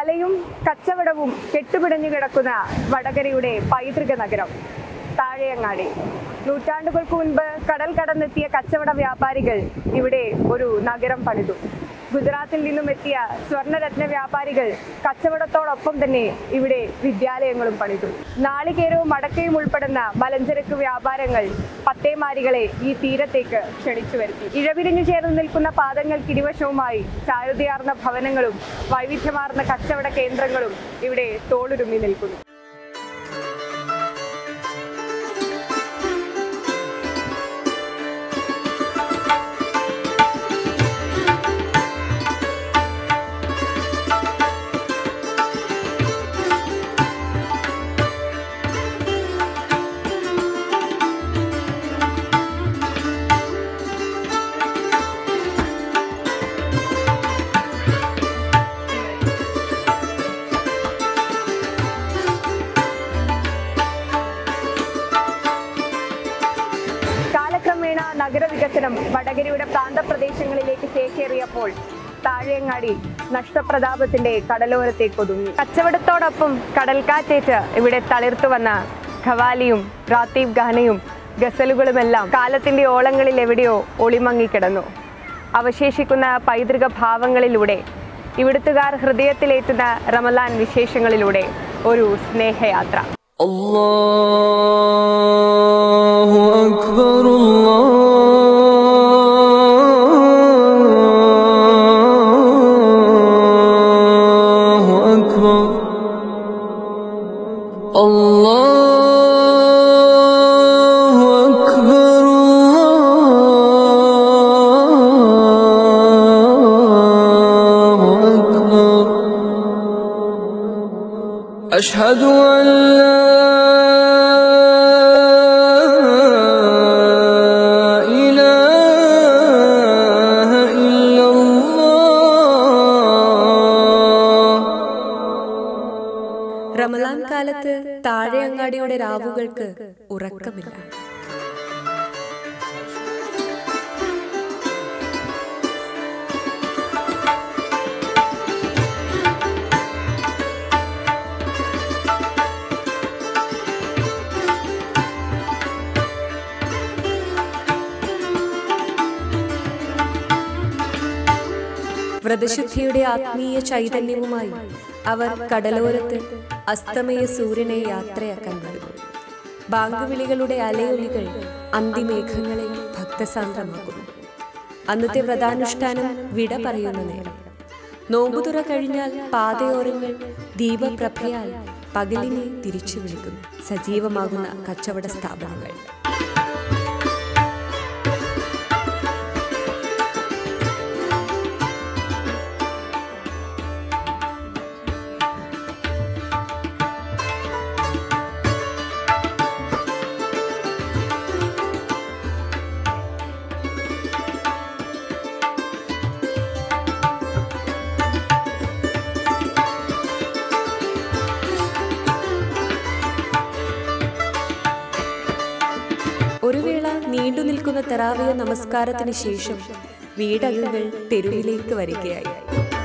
കലയും കച്ചവടവും കെട്ടുപിടഞ്ഞു കിടക്കുന്ന വടകരയുടെ പൈതൃക നഗരം താഴെയങ്ങാടി നൂറ്റാണ്ടുകൾക്ക് മുൻപ് കടൽ കടന്നെത്തിയ കച്ചവട വ്യാപാരികൾ ഇവിടെ ഒരു നഗരം പണിതു ഗുജറാത്തിൽ നിന്നും എത്തിയ സ്വർണ്ണരത്ന വ്യാപാരികൾ കച്ചവടത്തോടൊപ്പം തന്നെ ഇവിടെ വിദ്യാലയങ്ങളും പണിതു നാളികേരവും മടക്കയും ഉൾപ്പെടുന്ന മലഞ്ചരക്ക് വ്യാപാരങ്ങൾ പത്തേമാരികളെ ഈ തീരത്തേക്ക് ക്ഷണിച്ചു വരുത്തി ഇഴപിരിഞ്ഞു ചേർന്ന് നിൽക്കുന്ന പാദങ്ങൾക്ക് ഇരുവശവുമായി ചാരുതയാർന്ന ഭവനങ്ങളും വൈവിധ്യമാർന്ന കച്ചവട കേന്ദ്രങ്ങളും ഇവിടെ തോളുരുമ്മി നിൽക്കുന്നു കാലക്രമേണ നഗരവികസനം വടകരയുടെ പ്രാന്തപ്രദേശങ്ങളിലേക്ക് ചേക്കേറിയപ്പോൾ താഴെയങ്ങാടി നഷ്ടപ്രതാപത്തിന്റെ കടലോരത്തേക്ക് ഒതുങ്ങി കച്ചവടത്തോടൊപ്പം കടൽക്കാറ്റേറ്റ് ഇവിടെ തളിർത്തു വന്ന ഖവാലിയും റാത്തീബ് ഗാനയും ഗസലുകളുമെല്ലാം കാലത്തിന്റെ ഓളങ്ങളിൽ എവിടെയോ ഒളിമങ്ങിക്കിടന്നു അവശേഷിക്കുന്ന പൈതൃക ഭാവങ്ങളിലൂടെ ഇവിടുത്തുകാർ ഹൃദയത്തിലേറ്റുന്ന റമലാൻ വിശേഷങ്ങളിലൂടെ ഒരു സ്നേഹയാത്ര الله أكبر الله أكبر الله أكبر الله أكبر أشهد أن لا إله إلا الله റമലാൻ കാലത്ത് താഴെയങ്ങാടിയുടെ രാവുകൾക്ക് ഉറക്കമില്ല വ്രതശുദ്ധിയുടെ ആത്മീയ ചൈതന്യവുമായി അവർ കടലോരത്ത് അസ്തമയ സൂര്യനെ യാത്രയാക്കാൻ വരുന്നു ബാങ്കുവിളികളുടെ അലയൊലികൾ അന്തിമേഘങ്ങളെ ഭക്തസാന്ദ്രമാക്കുന്നു അന്നത്തെ വ്രതാനുഷ്ഠാനം വിട പറയുന്ന നേരം നോമ്പുതുറ കഴിഞ്ഞാൽ പാതയോരങ്ങൾ ദീപപ്രഭയാൽ പകലിനെ തിരിച്ചു വിളിക്കുന്നു സജീവമാകുന്ന കച്ചവട സ്ഥാപനങ്ങൾ ഒരു വേള നീണ്ടു നിൽക്കുന്ന തെറാവിയ നമസ്കാരത്തിന് ശേഷം വീടകങ്ങൾ തെരുവിലേക്ക് വരികയായി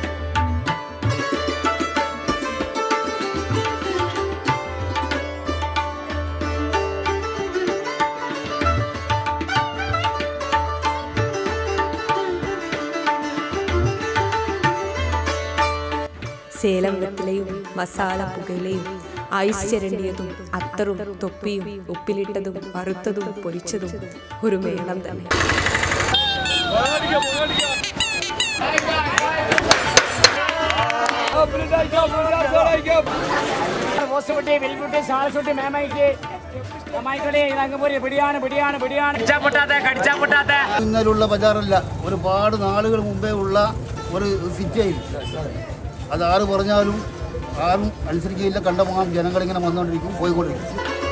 സേലം വെറ്റിലയും മസാല പുകയിലയും ഐസ് ചിരണ്ടിയതും അത്തറും തൊപ്പിയും ഉപ്പിലിട്ടതും വറുത്തതും പൊരിച്ചതും ഒരു മേളം തന്നെ ഓസുകുട്ടി വെൽകുട്ടി സാളസുട്ടി മേമയ്ക്ക് അമ്മായിക്കളെ ഇതങ്ങ് പിടിയാണ് പിടിയാണ് പിടിയാണ് കടിച്ചാ പൊട്ടാത്ത കടിച്ചാ പൊട്ടാത്ത ഇന്നലുള്ള ബജാറല്ല ഒരുപാട് നാളുകൾ മുമ്പേ ഉള്ള ഒരു സിറ്റിയായിരുന്നു അത് ആര് പറഞ്ഞാലും ആരും അനുസരിക്കുകയില്ല കണ്ടമാനം ജനങ്ങളിങ്ങനെ വന്നുകൊണ്ടിരിക്കും പോയിക്കൊണ്ടിരിക്കും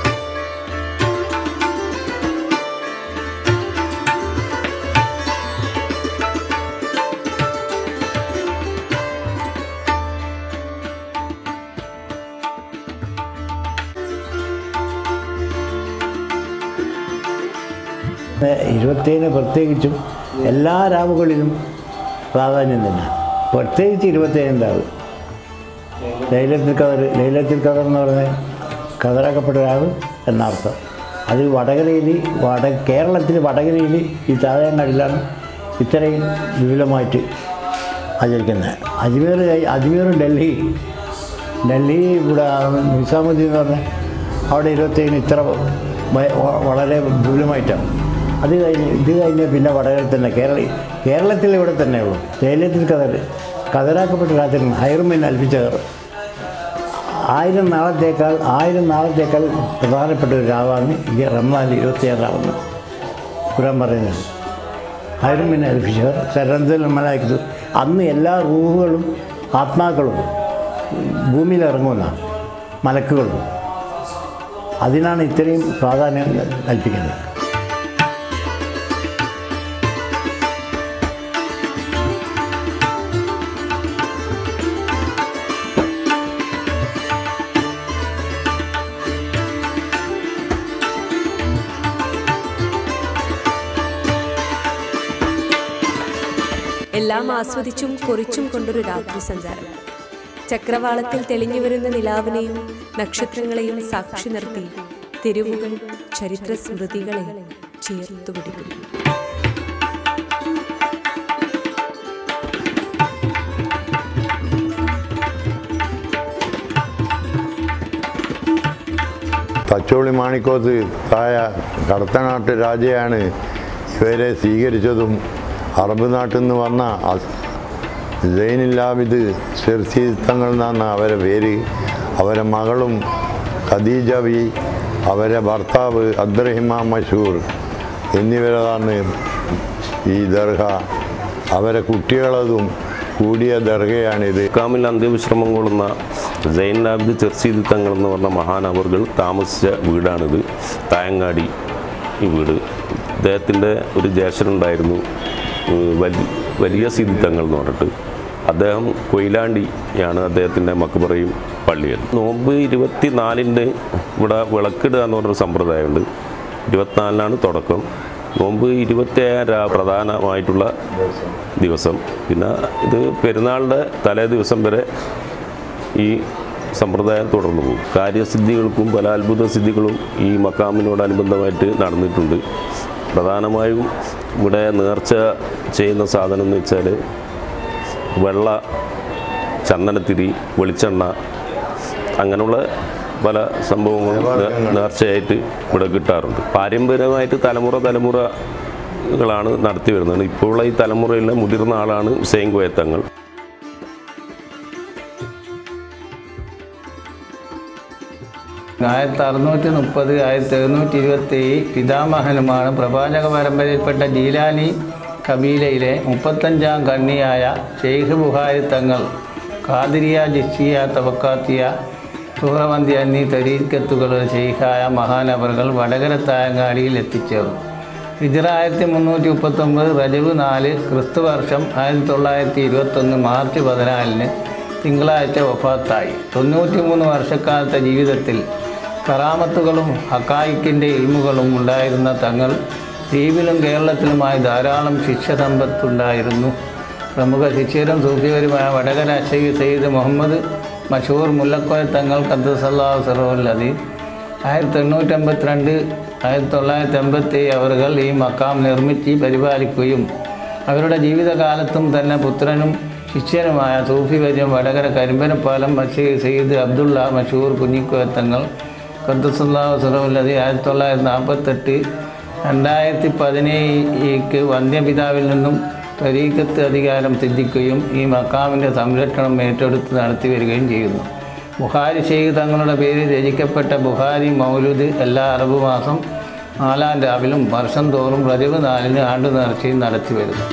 ഇരുപത്തേഴിന് പ്രത്യേകിച്ചും എല്ലാ രാവുകളിലും പ്രാധാന്യം തന്നെ പ്രത്യേകിച്ച് ഇരുപത്തേഴിൻ്റെ രാവ് ലൈലത്തിൽ കതർ ലൈലത്തിൽ കതർ എന്ന് പറഞ്ഞാൽ കതറാക്കപ്പെട്ട ഒരാൾ എന്നർത്ഥം അത് വടകരയിൽ വട കേരളത്തിൽ വടകരയിൽ ഈ താഴെങ്ങാടിലാണ് ഇത്രയും വിപുലമായിട്ട് ആചരിക്കുന്നത് അജ്മീർ കഴി- അജ്മീർ ഡൽഹി ഡൽഹി ഇവിടെ നിസാമുദ്ദീൻ എന്ന് പറഞ്ഞാൽ അവിടെ ഇരുപത്തേഴിന് ഇത്ര വ- വ- വളരെ വിപുലമായിട്ടാണ് അത് കഴിഞ്ഞ് ഇത് കഴിഞ്ഞ് പിന്നെ വടകരയിൽ തന്നെ കേരള കേരളത്തിൽ ഇവിടെ തന്നെ ഉള്ളൂ ലേലത്തിൽ കതർ കതറാക്കപ്പെട്ട രാത്രി ഹൈറുമിൻ അൽപ്പിച്ച കയർ ആയിരം നാളത്തേക്കാൾ ആയിരം നാളത്തേക്കാൾ പ്രധാനപ്പെട്ട ഒരു രാവാണ് ഈ റംസാൻ ഇരുപത്തിയാറാവുന്ന ഖുറാൻ പറയുന്നത് ഹൈറുമിൻ അൽഫിഷർ സരന്തൽ മലായിക്കു അന്ന് എല്ലാ റൂഹുകളും ആത്മാക്കളും ഭൂമിയിൽ ഇറങ്ങുന്ന മലക്കുകളും അതിനാണ് ഇത്രയും പ്രാധാന്യം കൽപ്പിക്കുന്നത് എല്ലാം ആസ്വദിച്ചും കുറിച്ചും കൊണ്ടൊരു രാത്രി സഞ്ചാരം ചക്രവാളത്തിൽ തെളിഞ്ഞു വരുന്ന നിലാവിനെയും നക്ഷത്രങ്ങളെയും സാക്ഷി നിർത്തി തെരുവുകൾ ചരിത്ര സ്മൃതികളെ ചേർത്തു പിടിക്കുന്നു തച്ചോളി മാണിക്കോത്ത് തായ കടത്തനാട്ട് രാജയാണ് ഇവരെ സ്വീകരിച്ചതും അറബ് നാട്ടിൽ നിന്ന് വന്ന അസ്- സൈനില്ലാബിദ് ഷെർസീത്തങ്ങൾ എന്നാണ് അവരെ പേര് അവരെ മകളും ഖദീജ ബി അവരെ ഭർത്താവ് അബ്ദുറഹിമാൻ മഷൂർ എന്നിവരതാണ് ഈ ദർഗ അവരെ കുട്ടികളതും കൂടിയ ദർഗയാണിത് ഇക്കാമിൽ അന്ത്യവിശ്രമം കൊള്ളുന്ന ജൈനാബ്ദ് ചെർസീദ് തങ്ങൾ എന്ന് പറഞ്ഞ മഹാനവറുകൾ താമസിച്ച വീടാണിത് തായങ്ങാടി ഈ വീട് അദ്ദേഹത്തിൻ്റെ ഒരു ജ്യേഷ്ഠനുണ്ടായിരുന്നു ഏഹ് വലി വലിയ സീദ് തങ്ങൾ എന്ന് പറഞ്ഞിട്ട് അദ്ദേഹം കൊയിലാണ്ടിയാണ് അദ്ദേഹത്തിൻ്റെ മക്കുപറയും പള്ളിയിൽ നോമ്പ് ഇരുപത്തി നാലിന് ഇവിടെ വിളക്കിടുക എന്ന് പറഞ്ഞൊരു സമ്പ്രദായമുണ്ട് ഇരുപത്തിനാലിനാണ് തുടക്കം നോമ്പ് ഇരുപത്തിയേഴാം രാ പ്രധാനമായിട്ടുള്ള ദിവസം പിന്നെ ഇത് പെരുന്നാളിൻ്റെ തലേ ദിവസം വരെ ഈ സമ്പ്രദായം തുടർന്നു പോകും കാര്യസിദ്ധികൾക്കും പല അത്ഭുത സിദ്ധികളും ഈ മക്കാമിനോടനുബന്ധമായിട്ട് നടന്നിട്ടുണ്ട് പ്രധാനമായും ഇവിടെ നേർച്ച ചെയ്യുന്ന സാധനം എന്ന് വെച്ചാൽ വെള്ള ചന്ദനത്തിരി വെളിച്ചെണ്ണ അങ്ങനെയുള്ള പല സംഭവങ്ങളും നേ- നേർച്ചയായിട്ട് ഇവിടെ കിട്ടാറുണ്ട് പാരമ്പര്യമായിട്ട് തലമുറ തലമുറകളാണ് നടത്തി വരുന്നത് ഇപ്പോഴുള്ള ഈ തലമുറയിലെ മുതിർന്ന ആളാണ് ഹുസൈൻ കോയത്തങ്ങൾ ആയിരത്തി അറുന്നൂറ്റി മുപ്പത് ആയിരത്തി എഴുന്നൂറ്റി ഇരുപത്തി പിതാമഹനുമാണ് പ്രവാചക പരമ്പരയിൽപ്പെട്ട ജീലാനി കബീലയിലെ മുപ്പത്തഞ്ചാം കണ്ണിയായ ഷെയ്ഖ് ബുഹാരി തങ്ങൾ ഖാദിരിയ ജിഷിയ തവക്കാത്തിയ സൂറവന്തി എന്നീ തരീക്കത്തുകളുടെ ഷെയ്ഖായ മഹാനവറുകൾ വടകര തായങ്ങാടിയിൽ എത്തിച്ചേർന്നു ഹിജറ ആയിരത്തി മുന്നൂറ്റി മുപ്പത്തൊമ്പത് റജബ് നാല് ക്രിസ്തു വർഷം ആയിരത്തി തൊള്ളായിരത്തി ഇരുപത്തൊന്ന് മാർച്ച് പതിനാലിന് തിങ്കളാഴ്ച വഫാത്തായി തൊണ്ണൂറ്റി മൂന്ന് വർഷക്കാലത്തെ ജീവിതത്തിൽ കറാമത്തുകളും ഹക്കായിക്കിൻ്റെ ഇൽമുകളും ഉണ്ടായിരുന്ന തങ്ങൾ ദ്വീപിലും കേരളത്തിലുമായി ധാരാളം ശിഷ്യസമ്പത്തുണ്ടായിരുന്നു പ്രമുഖ ശിഷ്യരും സൂഫിയരുമായ വടകര അഷയ്ഖ് സയ്യിദ് മുഹമ്മദ് മഷൂർ മുല്ലക്കോയ തങ്ങൾ ഖദ്ദസല്ലാഹു സറോൽ അദീദ് ആയിരത്തി എണ്ണൂറ്റമ്പത്തിരണ്ട് ആയിരത്തി തൊള്ളായിരത്തി എൺപത്തി അവറുകൾ ഈ മക്കാം നിർമ്മിച്ച് പരിപാലിക്കുകയും അവരുടെ ജീവിതകാലത്തും തന്നെ പുത്രനും ശിഷ്യനുമായ സൂഫി വര്യം വടകര കരിമ്പനപ്പാലം ബഷീർ സയ്യിദ് അബ്ദുള്ള മഷൂർ കുഞ്ഞിക്കോയത്തങ്ങൾ ഖദ്ദസുല്ലാഹു സുറവുല്ലതി ആയിരത്തി തൊള്ളായിരത്തി നാൽപ്പത്തെട്ട് രണ്ടായിരത്തി പതിനേഴിക്ക് വന്ധ്യപിതാവിൽ നിന്നും ത്വരീക്കത്ത് അധികാരം സിദ്ധിക്കുകയും ഈ മക്കാമിൻ്റെ സംരക്ഷണം ഏറ്റെടുത്ത് നടത്തി വരികയും ചെയ്യുന്നു ബുഹാരി ഷെയ്ഖ് തങ്ങളുടെ പേരിൽ രചിക്കപ്പെട്ട ബുഹാരി മൗലൂദ് എല്ലാ അറബ് മാസം നാലാം രാവിലും വർഷം തോറും റജബ് നാലിന് ആണ്ടു നേർച്ചയും നടത്തി വരുന്നു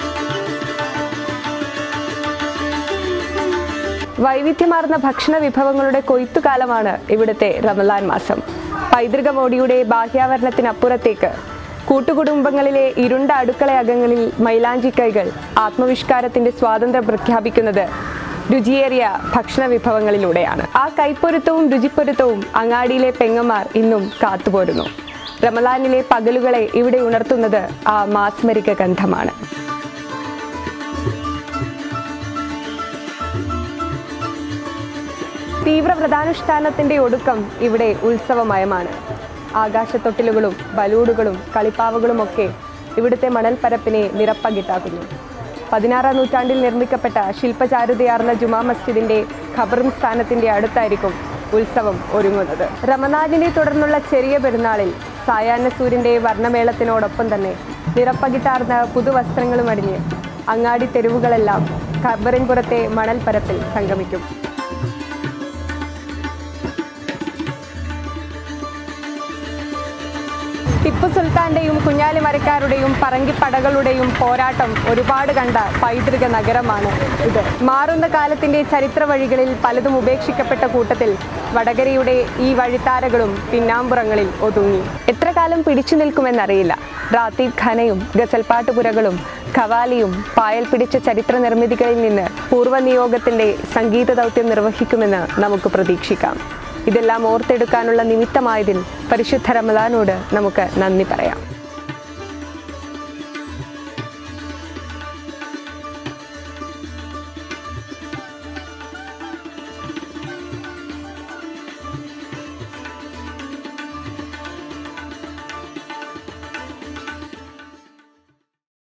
വൈവിധ്യമാർന്ന ഭക്ഷണ വിഭവങ്ങളുടെ കൊയ്ത്തുകാലമാണ് ഇവിടുത്തെ റമലാൻ മാസം പൈതൃക മോടിയുടെ ബാഹ്യാവരണത്തിനപ്പുറത്തേക്ക് കൂട്ടുകുടുംബങ്ങളിലെ ഇരുണ്ട അടുക്കള അകങ്ങളിൽ മൈലാഞ്ചിക്കൈകൾ ആത്മവിഷ്കാരത്തിന്റെ സ്വാതന്ത്ര്യം പ്രഖ്യാപിക്കുന്നത് രുചിയേറിയ ഭക്ഷണ വിഭവങ്ങളിലൂടെയാണ് ആ കൈപ്പൊരുത്തവും രുചിപ്പൊരുത്തവും അങ്ങാടിയിലെ പെങ്ങന്മാർ ഇന്നും കാത്തുപോരുന്നു റമലാനിലെ പകലുകളെ ഇവിടെ ഉണർത്തുന്നത് ആ മാസ്മരിക ഗന്ധമാണ് തീവ്ര വ്രതാനുഷ്ഠാനത്തിന്റെ ഒടുക്കം ഇവിടെ ഉത്സവമയമാണ് ആകാശത്തൊട്ടിലുകളും ബലൂണുകളും കളിപ്പാവകളുമൊക്കെ ഇവിടുത്തെ മണൽപ്പരപ്പിനെ നിറപ്പകിട്ടാക്കുന്നു പതിനാറാം നൂറ്റാണ്ടിൽ നിർമ്മിക്കപ്പെട്ട ശില്പചാരുതയാർന്ന ജുമാ മസ്ജിദിന്റെ ഖബറും സ്ഥാനത്തിന്റെ അടുത്തായിരിക്കും ഉത്സവം ഒരുങ്ങുന്നത് റമദാനിനെ തുടർന്നുള്ള ചെറിയ പെരുന്നാളിൽ സായാഹ്ന സൂര്യന്റെ വർണ്ണമേളത്തിനോടൊപ്പം തന്നെ നിറപ്പകിട്ടാർന്ന പുതുവസ്ത്രങ്ങളും അണിഞ്ഞ് അങ്ങാടി തെരുവുകളെല്ലാം ഖബറിൻപുറത്തെ മണൽപ്പരപ്പിൽ സംഗമിക്കും ടിപ്പു സുൽത്താന്റെയും കുഞ്ഞാലിമരക്കാരുടെയും പറങ്കിപ്പടകളുടെയും പോരാട്ടം ഒരുപാട് കണ്ട പൈതൃക നഗരമാണ് ഇത് മാറുന്ന കാലത്തിന്റെ ചരിത്ര വഴികളിൽ പലതും ഉപേക്ഷിക്കപ്പെട്ട കൂട്ടത്തിൽ വടകരയുടെ ഈ വഴിത്താരകളും പിന്നാമ്പുറങ്ങളിൽ ഒതുങ്ങി എത്ര കാലം പിടിച്ചു നിൽക്കുമെന്നറിയില്ല റാത്തീബ് ഖാനയും ഗസൽപാട്ടുപുരകളും ഖവാലിയും പായൽ പിടിച്ച ചരിത്ര നിർമ്മിതികളിൽ നിന്ന് പൂർവ്വനിയോഗത്തിന്റെ സംഗീത ദൗത്യം നിർവഹിക്കുമെന്ന് നമുക്ക് പ്രതീക്ഷിക്കാം ഇതെല്ലാം ഓർത്തെടുക്കാനുള്ള നിമിത്തമായതിൽ പരിശുദ്ധ റമദാനോട് നമുക്ക് നന്ദി പറയാം